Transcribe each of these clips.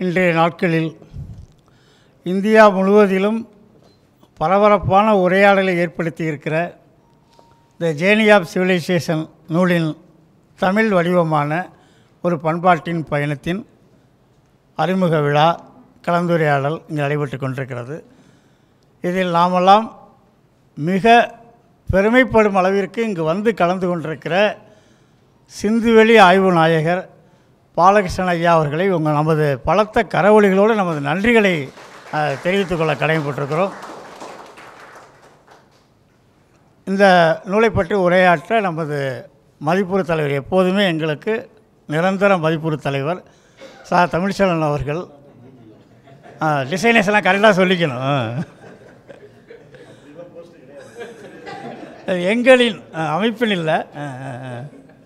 இன்றைய நாட்களில் இந்தியா முழுவதிலும் பரபரப்பான உரையாடலை ஏற்படுத்தி இருக்கிற த ஜேர்னி ஆஃப் சிவிலைசேஷன் நூலின் தமிழ் வடிவமான ஒரு பண்பாட்டின் பயணத்தின் அறிமுக விழா கலந்துரையாடல் இங்கு நடைபெற்று கொண்டிருக்கிறது இதில் நாமெல்லாம் மிக பெருமைப்படும் அளவிற்கு இங்கு வந்து கலந்து கொண்டிருக்கிற சிந்துவெளி ஆய்வு நாயகர் பாலகிருஷ்ணன் ஐயா அவர்களை உங்கள் நமது பலத்த கரவொலிகளோடு நமது நன்றிகளை அஹ், தெரிவித்துக் கொள்ள கடமைப்பட்டிருக்கிறோம் இந்த நூலை பற்றி உரையாற்ற நமது மதிப்புறு தலைவர் எப்போதுமே எங்களுக்கு நிரந்தர மதிப்புறு தலைவர் சா தமிழ்ச்செல்வன் அவர்கள் டிசைனர்ஸ் எல்லாம் கரெக்டாக சொல்லிக்கணும் ஆ. அது எங்களின் ஆ, அமைப்பில் இல்லை ஆ, ஆ, ஆ.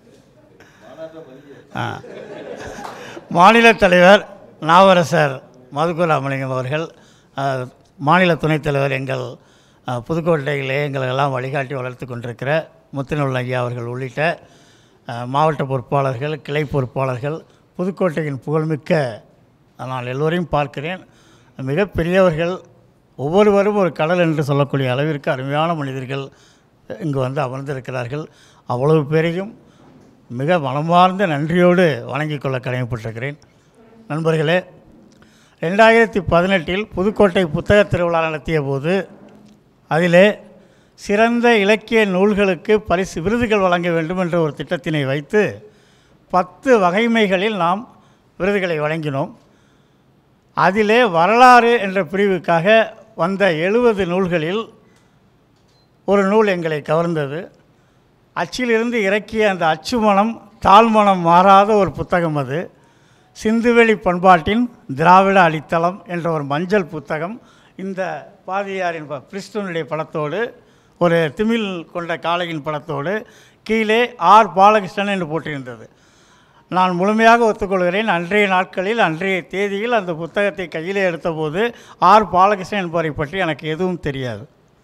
ஆ. மாநில தலைவர் நாவரசர் மதுக்கூர் ராமலிங்கம் அவர்கள் ஆ, மாநில துணைத் தலைவர் எங்கள் ஆ, புதுக்கோட்டையிலே எங்களெல்லாம் வழிகாட்டி வளர்த்து கொண்டிருக்கிற முத்துநூல் ஐயா அவர்கள் உள்ளிட்ட ஆ, மாவட்ட பொறுப்பாளர்கள் கிளை பொறுப்பாளர்கள் புதுக்கோட்டையின் புகழ்மிக்க நான் எல்லோரையும் பார்க்கிறேன் மிகப்பெரியவர்கள் ஒவ்வொருவரும் ஒரு கடல் என்று சொல்லக்கூடிய அளவிற்கு அருமையான மனிதர்கள் இங்கு வந்து அமர்ந்திருக்கிறார்கள் அவ்வளவு பேரையும் மிக மனமார்ந்த நன்றியோடு வணங்கிக் கொள்ள கடமைப்பட்டிருக்கிறேன் நண்பர்களே ரெண்டாயிரத்தி பதினெட்டில் புதுக்கோட்டை புத்தக திருவிழா நடத்திய போது அதிலே சிறந்த இலக்கிய நூல்களுக்கு பரிசு விருதுகள் வழங்க வேண்டும் என்ற ஒரு திட்டத்தினை வைத்து பத்து வகைமைகளில் நாம் விருதுகளை வழங்கினோம் அதிலே வரலாறு என்ற பிரிவுக்காக வந்த எழுபது நூல்களில் ஒரு நூல் எங்களை கவர்ந்தது அச்சிலிருந்து இறக்கிய அந்த அச்சுமணம் தாழ்மணம் மாறாத ஒரு புத்தகம் அது சிந்துவெளி பண்பாட்டின் திராவிட அடித்தளம் என்ற ஒரு மஞ்சள் புத்தகம் இந்த பாதியாரின் ப- பிரிஸ்டனுடைய படத்தோடு ஒரு திமில் கொண்ட காளையின் படத்தோடு கீழே ஆர் பாலகிருஷ்ணன் என்று போட்டிருந்தது நான் முழுமையாக ஒத்துக்கொள்கிறேன் அன்றைய நாட்களில் அன்றைய தேதியில் அந்த புத்தகத்தை கையிலே எடுத்தபோது ஆர் பாலகிருஷ்ணன் என்பவரை பற்றி எனக்கு எதுவும் தெரியாது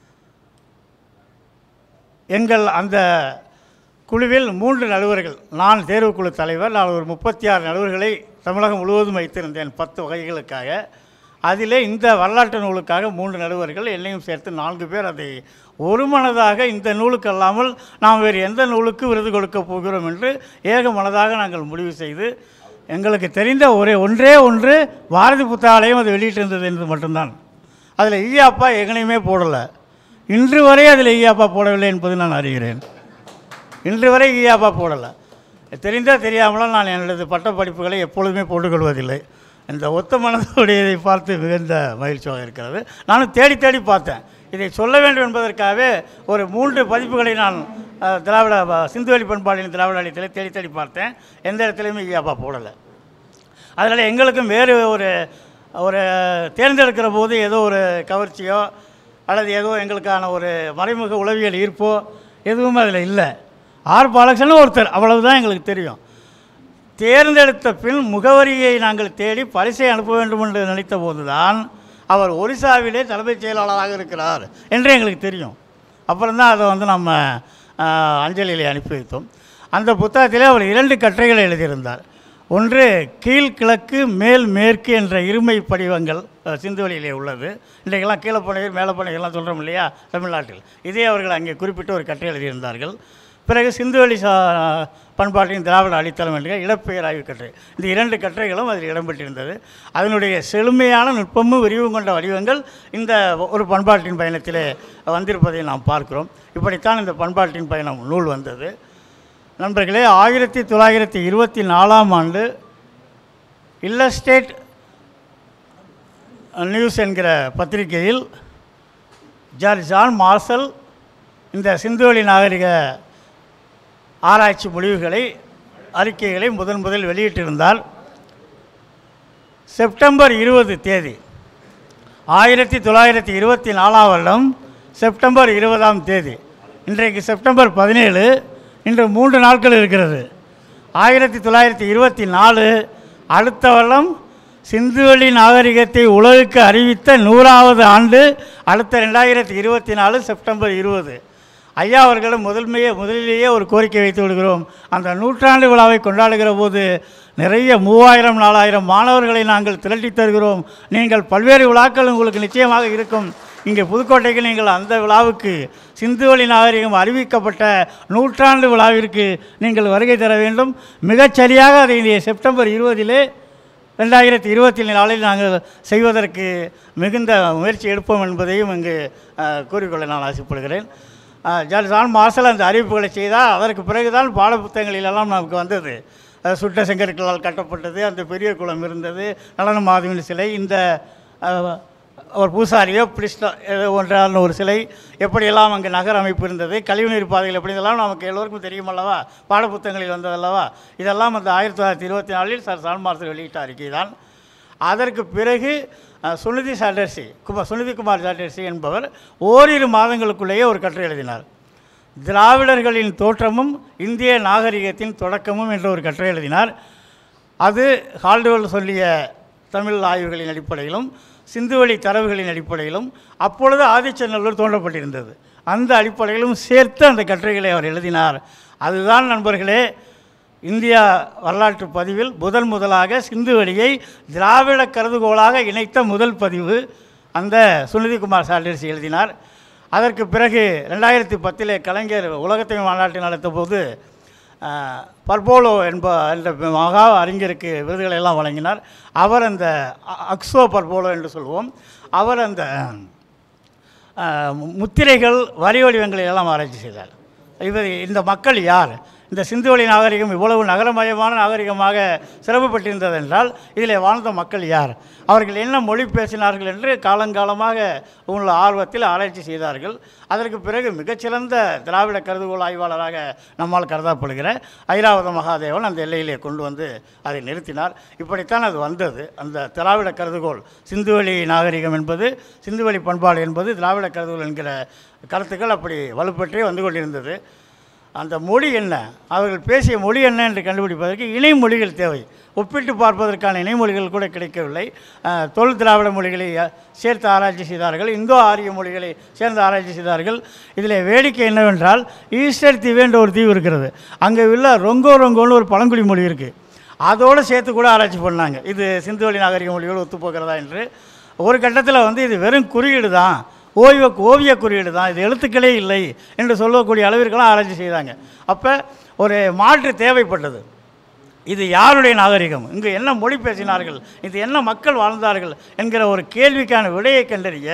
எங்கள் அந்த குழுவில் மூன்று நடுவர்கள் நான் தேர்வுக்குழு தலைவர் நான் ஒரு முப்பத்தி ஆறு நடுவர்களை தமிழகம் முழுவதும் வைத்திருந்தேன் பத்து வகைகளுக்காக அதிலே இந்த வரலாற்று நூலுக்காக மூன்று நடுவர்கள் என்னையும் சேர்த்து நான்கு பேர் அதை ஒருமனதாக இந்த நூலுக்கு அல்லாமல் நாம் வேறு எந்த நூலுக்கு விருது கொடுக்க போகிறோம் என்று ஏக மனதாக நாங்கள் முடிவு செய்து எங்களுக்கு தெரிந்த ஒரே ஒன்றே ஒன்று பாரதி புத்தகாலயம் அது வெளியிட்டிருந்தது என்பது மட்டும்தான் அதில் ஈயாப்பா எங்கனையுமே போடலை இன்று வரை அதில் ஈயாப்பா போடவில்லை என்பது நான் அறிகிறேன் இன்று வரை ஈயாப்பா போடலை தெரிந்தா தெரியாமலும் நான் எனது பட்ட படிப்புகளை எப்பொழுதுமே போட்டுக்கொள்வதில்லை இந்த ஒத்த மனதுடையதை பார்த்து மிகுந்த மகிழ்ச்சியாக இருக்கிறது நானும் தேடி தேடி பார்த்தேன் இதை சொல்ல வேண்டும் என்பதற்காகவே ஒரு மூன்று பதிப்புகளை நான் அஹ், திராவிட ப- சிந்துவெளி பண்பாடின் திராவிட அடித்தலை தேடி தேடி பார்த்தேன் எந்த இடத்துலையுமே ஈயாப்பா போடலை அதனால் எங்களுக்கும் வேறு ஒரு ஒரு தேர்ந்தெடுக்கிற போது ஏதோ ஒரு கவர்ச்சியோ அல்லது ஏதோ எங்களுக்கான ஒரு மறைமுக உளவியல் ஈர்ப்போ எதுவுமே அதில் இல்லை ஆர் பாலகிருஷ்ணன் ஒருத்தர் அவ்வளவுதான் எங்களுக்கு தெரியும் தேர்ந்தெடுத்த பின் முகவரியை நாங்கள் தேடி பரிசை அனுப்ப வேண்டும் என்று நினைத்த போதுதான் அவர் ஒரிசாவிலே தலைமைச் செயலாளராக இருக்கிறார் என்று எங்களுக்கு தெரியும் அப்புறம்தான் அதை வந்து நம்ம ஆஹ், அஞ்சலியில் அனுப்பி வைத்தோம் அந்த புத்தகத்திலே அவர் இரண்டு கட்டுரைகளை எழுதியிருந்தார் ஒன்று கீழ்கிழக்கு மேல் மேற்கு என்ற இருமை படிவங்கள் அஹ், சிந்துவெளியிலே உள்ளது இன்றைக்கெல்லாம் கீழே பணியர் மேலே பணியர்லாம் சொல்கிறோம் இல்லையா தமிழ்நாட்டில் இதே அவர்கள் அங்கே குறிப்பிட்டு ஒரு கட்டுரை எழுதியிருந்தார்கள் பிறகு சிந்துவெளி சா பண்பாட்டின் திராவிட அடித்தளம் என்ற இடப்பெயர் ஆய்வு கட்டுரை இந்த இரண்டு கட்டுரைகளும் அதில் இடம்பெற்றிருந்தது அதனுடைய செழுமையான நுட்பமும் விரிவும் கொண்ட வடிவங்கள் இந்த ஒரு பண்பாட்டின் பயணத்திலே வந்திருப்பதை நாம் பார்க்கிறோம் இப்படித்தான் இந்த பண்பாட்டின் பயணம் நூல் வந்தது நண்பர்களே ஆயிரத்தி தொள்ளாயிரத்தி இருபத்தி நாலாம் ஆண்டு இல்லஸ்டேட் நியூஸ் என்கிற பத்திரிகையில் ஜார் ஜான் மார்சல் இந்த சிந்துவெளி நாகரிக ஆராய்ச்சி முடிவுகளை அறிக்கைகளை முதன் முதல் வெளியிட்டிருந்தார் செப்டம்பர் இருபது தேதி ஆயிரத்தி தொள்ளாயிரத்தி இருபத்தி நாலாம் வருடம் செப்டம்பர் இருபதாம் தேதி இன்றைக்கு செப்டம்பர் பதினேழு இன்று மூன்று நாட்கள் இருக்கிறது ஆயிரத்தி தொள்ளாயிரத்தி இருபத்தி நாலு அடுத்த வருடம் சிந்துவெளி நாகரிகத்தை உலகுக்கு அறிவித்த நூறாவது ஆண்டு அடுத்த ரெண்டாயிரத்தி இருபத்தி நாலு செப்டம்பர் இருபது ஐயா அவர்களிடம் முதன்மையே முதலிலேயே ஒரு கோரிக்கை வைத்து விடுகிறோம் அந்த நூற்றாண்டு விழாவை கொண்டாடுகிற போது நிறைய மூவாயிரம் நாலாயிரம் மாணவர்களை நாங்கள் திரட்டி தருகிறோம் நீங்கள் பல்வேறு விழாக்கள் உங்களுக்கு நிச்சயமாக இருக்கும் இங்கே புதுக்கோட்டைக்கு நீங்கள் அந்த விழாவுக்கு சிந்துவெளி நாகரிகம் அறிவிக்கப்பட்ட நூற்றாண்டு விழாவிற்கு நீங்கள் வருகை தர வேண்டும் மிகச்சரியாக அதை இந்த செப்டம்பர் இருபதிலே ரெண்டாயிரத்தி இருபத்தி நாலில் நாங்கள் செய்வதற்கு மிகுந்த முயற்சி எடுப்போம் என்பதையும் இங்கு அஹ், கூறிக்கொள்ள நான் ஆசைப்படுகிறேன் அஹ், ஜான் ஜான் மார்சல் அந்த அறிவிப்புகளை செய்தால் அதற்கு பிறகுதான் பாடப்புத்தகங்களிலெல்லாம் நமக்கு வந்தது அஹ், சுட்ட செங்கற்களால் கட்டப்பட்டது அந்த பெரிய குளம் இருந்தது நடன மாதவின் சிலை இந்த அஹ், ஒரு பூசாரியோ பிரிஸ்டோ ஏதோ ஒன்றான ஒரு சிலை எப்படியெல்லாம் அங்கே நகர அமைப்பு இருந்தது கழிவுநீர் பாதைகள் எப்படி இதெல்லாம் நமக்கு எல்லோருக்கும் தெரியும் அல்லவா பாடப்புத்தகங்களில் வந்ததல்லவா இதெல்லாம் அந்த ஆயிரத்தி தொள்ளாயிரத்தி இருபத்தி நாலில் சார் சால்மார்சல் வெளியிட்ட அறிக்கை தான் அதற்கு பிறகு அஹ், சுனிதி சாட்டர்சி குமார் சுனிதி குமார் சாட்டர்சி என்பவர் ஓரிரு மாதங்களுக்குள்ளேயே ஒரு கட்டுரை எழுதினார் திராவிடர்களின் தோற்றமும் இந்திய நாகரிகத்தின் தொடக்கமும் என்ற ஒரு கட்டுரை எழுதினார் அது ஹால்டுவெல் சொல்லிய தமிழ் ஆய்வுகளின் அடிப்படையிலும் சிந்துவெளி தரவுகளின் அடிப்படையிலும் அப்பொழுது ஆதிச்சநல்லூர் தோன்றப்பட்டிருந்தது அந்த அடிப்படையிலும் சேர்த்து அந்த கட்டுரைகளை அவர் எழுதினார் அதுதான் நண்பர்களே இந்தியா வரலாற்று பதிவில் முதல் முதலாக சிந்துவெளியை திராவிட கருதுகோளாக இணைத்த முதல் பதிவு அந்த சுனிதிகுமார் சாட்டர்சி எழுதினார் அதற்கு பிறகு ரெண்டாயிரத்தி பத்திலே கலைஞர் உலகத்தமிழ் மாநாட்டை நடத்த போது அஹ், பர்போலோ என்ப என்ற மகா அறிஞருக்கு விருதுகளை எல்லாம் வழங்கினார் அவர் அந்த அ- அக்ஸோ பர்போலோ என்று சொல்வோம் அவர் அந்த அஹ், மு- முத்திரைகள் வரி வடிவங்களை எல்லாம் ஆராய்ச்சி செய்தார் இவர் இந்த மக்கள் யார் இந்த சிந்துவெளி நாகரிகம் இவ்வளவு நகரமயமான நாகரிகமாக சிறப்பு பெற்றிருந்தது என்றால் இதில் வாழ்ந்த மக்கள் யார் அவர்கள் என்ன மொழி பேசினார்கள் என்று காலங்காலமாக உள்ள ஆர்வத்தில் ஆராய்ச்சி செய்தார்கள் அதற்கு பிறகு மிகச்சிறந்த திராவிட கருதுகோள் ஆய்வாளராக நம்மால் கருதப்படுகிற ஐராவத மகாதேவன் அந்த எல்லையிலே கொண்டு வந்து அதை நிறுத்தினார் இப்படித்தான் அது வந்தது அந்த திராவிட கருதுகோள் சிந்துவெளி நாகரிகம் என்பது சிந்துவெளி பண்பாடு என்பது திராவிட கருதுகோள் என்கிற கருத்துக்கள் அப்படி வலுப்பெற்றே வந்து கொண்டிருந்தது அந்த மொழி என்ன அவர்கள் பேசிய மொழி என்ன என்று கண்டுபிடிப்பதற்கு இணை மொழிகள் தேவை ஒப்பிட்டு பார்ப்பதற்கான இணைமொழிகள் கூட கிடைக்கவில்லை அஹ், தொல் திராவிட மொழிகளை அஹ், சேர்த்து ஆராய்ச்சி செய்தார்கள் இந்தோ ஆரிய மொழிகளை சேர்ந்து ஆராய்ச்சி செய்தார்கள் இதில் வேடிக்கை என்னவென்றால் ஈஸ்டர் தீவு என்ற ஒரு தீவு இருக்கிறது அங்கே உள்ள ரொங்கோ ரொங்கோன்னு ஒரு பழங்குடி மொழி இருக்குது அதோடு சேர்த்து கூட ஆராய்ச்சி பண்ணாங்க இது சிந்துவெளி நாகரிக மொழியோடு ஒத்துப்போகிறதா என்று ஒரு கட்டத்தில் வந்து இது வெறும் குறியீடு தான் ஓய்வு ஓவிய குறியீடு தான் இது எழுத்துக்களே இல்லை என்று சொல்லக்கூடிய அளவிற்கெல்லாம் ஆராய்ச்சி செய்தாங்க அப்போ ஒரு மாற்று தேவைப்பட்டது இது யாருடைய நாகரிகம் இங்கு என்ன மொழி பேசினார்கள் இது என்ன மக்கள் வாழ்ந்தார்கள் என்கிற ஒரு கேள்விக்கான விடையை கண்டறிய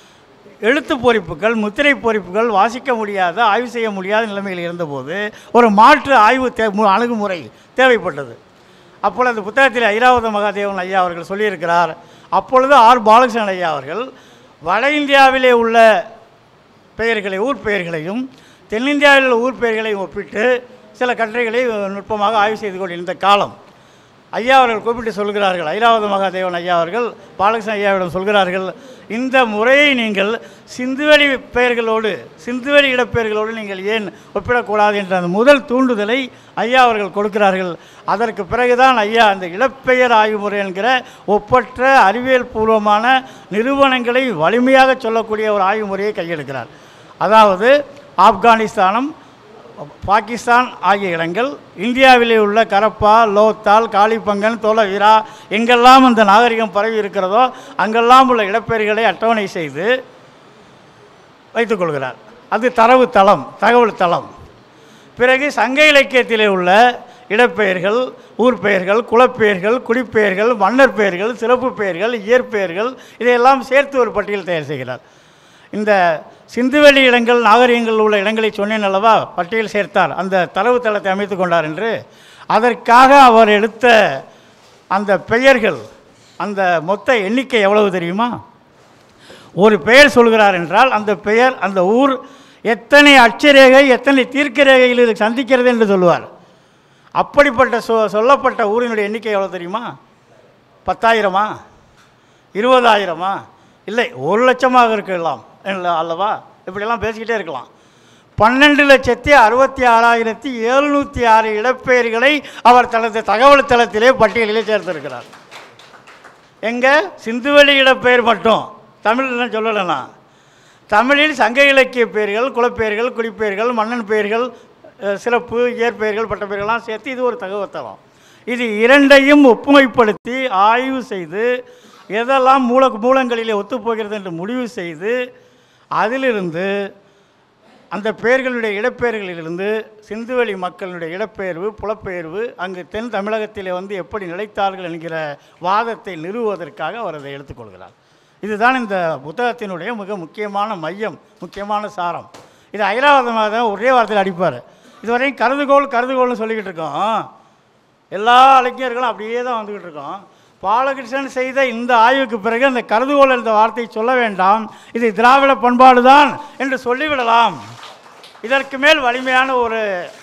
எழுத்து பொறிப்புகள் முத்திரை பொறிப்புகள் வாசிக்க முடியாத ஆய்வு செய்ய முடியாத நிலைமையில் இருந்தபோது ஒரு மாற்று ஆய்வு தே மு- அணுகுமுறை தேவைப்பட்டது அப்பொழுது அந்த புத்தகத்தில் ஐராவத மகாதேவன் ஐயா அவர்கள் சொல்லியிருக்கிறார் அப்பொழுது ஆர் பாலகிருஷ்ணன் ஐயா அவர்கள் வட இந்தியாவிலே உள்ள பெயர்களை ஊர் பெயர்களையும் தென்னிந்தியாவில் உள்ள ஊர் பெயர்களையும் ஒப்பிட்டு சில கட்டுரைகளை நுட்பமாக ஆய்வு செய்து கொண்டிருந்த காலம் ஐயா அவர்கள் கூப்பிட்டு சொல்கிறார்கள் ஐராவத மகாதேவன் ஐயா அவர்கள் பாலகிருஷ்ணன் ஐயாவிடம் சொல்கிறார்கள் இந்த முறையை நீங்கள் சிந்துவெளி பெயர்களோடு சிந்துவெளி இடப்பெயர்களோடு நீங்கள் ஏன் ஒப்பிடக்கூடாது என்ற அந்த முதல் தூண்டுதலை ஐயா அவர்கள் கொடுக்கிறார்கள் அதற்கு பிறகுதான் ஐயா அந்த இடப்பெயர் ஆய்வு முறை என்கிற ஒப்பற்ற அறிவியல் பூர்வமான நிறுவனங்களை வலிமையாக சொல்லக்கூடிய ஒரு ஆய்வு முறையை கையெடுக்கிறார் அதாவது ஆப்கானிஸ்தானம் பாகிஸ்தான் ஆகிய இடங்கள் இந்தியாவிலே உள்ள கரப்பா லோத்தால் காளிபங்கன் தோலவீரா எங்கெல்லாம் அந்த நாகரிகம் பரவி இருக்கிறதோ அங்கெல்லாம் உள்ள இடப்பெயர்களை அட்டவணை செய்து வைத்துக்கொள்கிறார் அது தரவு தளம் தகவல் தளம் பிறகு சங்க இலக்கியத்திலே உள்ள இடப்பெயர்கள் ஊர் பெயர்கள் குலப்பெயர்கள் குடிப்பெயர்கள் மன்னர் பெயர்கள் சிறப்பு பெயர்கள் இயற்பெயர்கள் இதையெல்லாம் சேர்த்து ஒரு பட்டியல் தயார் செய்கிறார் இந்த சிந்துவெளி இடங்கள் நாகரிகங்கள் உள்ள இடங்களை சொன்னேன் அல்லவா பட்டியல் சேர்த்தார் அந்த தரவு தளத்தை அமைத்து கொண்டார் என்று அதற்காக அவர் எடுத்த அந்த பெயர்கள் அந்த மொத்த எண்ணிக்கை எவ்வளவு தெரியுமா ஒரு பெயர் சொல்கிறார் என்றால் அந்த பெயர் அந்த ஊர் எத்தனை அட்சரேகை எத்தனை தீர்க்கரேகையில் இது சந்திக்கிறது என்று சொல்லுவார் அப்படிப்பட்ட சொ சொல்லப்பட்ட ஊரினுடைய எண்ணிக்கை எவ்வளோ தெரியுமா பத்தாயிரமா இருபதாயிரமா இல்லை ஒரு லட்சமாக இருக்கலாம் இல்ல அல்லவா இப்படியெல்லாம் பேசிக்கிட்டே இருக்கலாம் பன்னெண்டு லட்சத்தி அறுபத்தி ஆறாயிரத்தி எழுநூற்றி ஆறு இடப்பெயர்களை அவர் தனது தகவல் தளத்திலே பட்டியலிலே சேர்த்திருக்கிறார் எங்கே சிந்துவெளி இடப்பெயர் மட்டும் தமிழ்லாம் சொல்லலைண்ணா தமிழில் சங்க இலக்கிய பெயர்கள் குலப்பெயர்கள் குடிப்பெயர்கள் மன்னன் பெயர்கள் அஹ், சிறப்பு இயற்பெயர்கள் பட்டப்பெயர்கள்லாம் சேர்த்து இது ஒரு தகவத்தலம் இது இரண்டையும் ஒப்புமைப்படுத்தி ஆய்வு செய்து எதெல்லாம் மூல மூலங்களிலே ஒத்துப்போகிறது என்று முடிவு செய்து அதிலிருந்து அந்த பெயர்களுடைய இடப்பெயர்களிலிருந்து சிந்துவெளி மக்களுடைய இடப்பெயர்வு புலப்பெயர்வு அங்கு தென் தமிழகத்திலே வந்து எப்படி நிலைத்தார்கள் என்கிற வாதத்தை நிறுவுவதற்காக அவர் அதை எடுத்துக்கொள்கிறார் இதுதான் இந்த புத்தகத்தினுடைய மிக முக்கியமான மையம் முக்கியமான சாரம் இது ஐராவதமாக தான் ஒரே வார்த்தையில் அடிப்பார் இதுவரையும் கருதுகோள் கருதுகோள்னு சொல்லிக்கிட்டு இருக்கோம் எல்லா இளைஞர்களும் அப்படியே தான் வந்துக்கிட்டு இருக்கோம் பாலகிருஷ்ணன் செய்த இந்த ஆய்வுக்கு பிறகு அந்த கருதுகோள் என்ற வார்த்தையை சொல்ல வேண்டாம் இது திராவிட பண்பாடு தான் என்று சொல்லிவிடலாம் இதற்கு மேல் வலிமையான ஒரு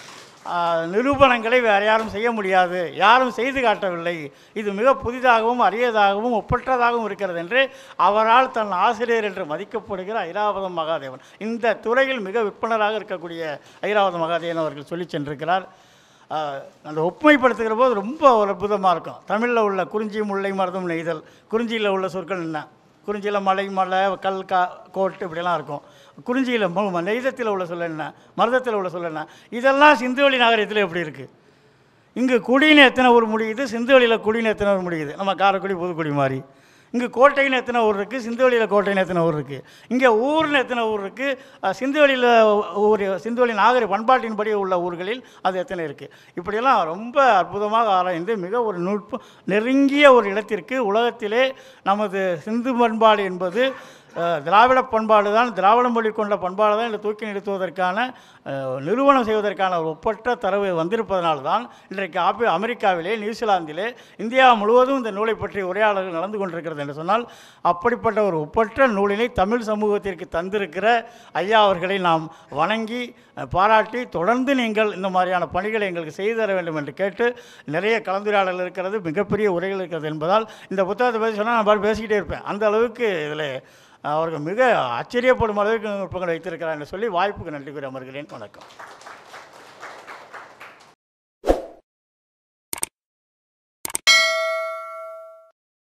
ஆ, நிரூபணங்களை வேறு யாரும் செய்ய முடியாது யாரும் செய்து காட்டவில்லை இது மிக புதிதாகவும் அரியதாகவும் ஒப்பற்றதாகவும் இருக்கிறது என்று அவரால் தன் ஆசிரியர் என்று மதிக்கப்படுகிற ஐராவதம் மகாதேவன் இந்த துறையில் மிக விற்பனராக இருக்கக்கூடிய ஐராவத மகாதேவன் அவர்கள் சொல்லி சென்றிருக்கிறார் ஆஹ், அந்த ஒப்புமைப்படுத்துகிற போது ரொம்ப ஒரு அற்புதமாக இருக்கும் தமிழில் உள்ள குறிஞ்சி முல்லை மருதம் நெய்தல் குறிஞ்சியில் உள்ள சொற்கள் என்ன குறிஞ்சியில் மலை மலை கல் கா கோட்டு இப்படியெல்லாம் இருக்கும் குறிஞ்சியில் மு- நெய்தத்தில் உள்ள சொல்ல என்ன மருதத்தில் உள்ள சொல்ல என்ன இதெல்லாம் சிந்துவெளி நாகரிகத்தில் எப்படி இருக்குது இங்கே குடின்னு எத்தனை ஊர் முடியுது சிந்துவெளியில் குடின்னு எத்தனை ஊர் முடியுது நம்ம காரைக்குடி புதுக்குடி மாதிரி இங்கே கோட்டைன்னு எத்தனை ஊர் இருக்குது சிந்துவெளியில் கோட்டைன்னு எத்தனை ஊர் இருக்குது இங்கே ஊர்னு எத்தனை ஊர் இருக்குது சிந்துவெளியில் ஊர் சிந்துவெளி நாகரி பண்பாட்டின்படி உள்ள ஊர்களில் அது எத்தனை இருக்குது இப்படியெல்லாம் ரொம்ப அற்புதமாக ஆராய்ந்து மிக ஒரு நுட்ப நெருங்கிய ஒரு இடத்திற்கு உலகத்திலே நமது சிந்து பண்பாடு என்பது அஹ், திராவிட பண்பாடு தான் திராவிட மொழி கொண்ட பண்பாடு தான் என்று தூக்கி நிறுத்துவதற்கான அஹ், நிறுவனம் செய்வதற்கான ஒரு ஒப்பற்ற தரவு வந்திருப்பதனால தான் இன்றைக்கு ஆப்பி அமெரிக்காவிலே நியூசிலாந்திலே இந்தியா முழுவதும் இந்த நூலை பற்றி உரையாடல்கள் நடந்து கொண்டிருக்கிறது என்று சொன்னால் அப்படிப்பட்ட ஒரு ஒப்பற்ற நூலினை தமிழ் சமூகத்திற்கு தந்திருக்கிற ஐயா அவர்களை நாம் வணங்கி அஹ், பாராட்டி தொடர்ந்து நீங்கள் இந்த மாதிரியான பணிகளை எங்களுக்கு செய்து தர வேண்டும் என்று கேட்டு நிறைய கலந்துரையாடல் இருக்கிறது மிகப்பெரிய உரைகள் இருக்கிறது என்பதால் இந்த புத்தகத்தை பற்றி சொன்னால் நான் பாட்டு பேசிக்கிட்டே இருப்பேன் அந்த அளவுக்கு இதில் அவர்கள் மிக ஆச்சரியப்படும் அளவுக்கு நுட்பங்கள் வைத்திருக்கிறார் என்று சொல்லி வாய்ப்புக்கு நன்றி கூறி அமர்கிறேன் வணக்கம்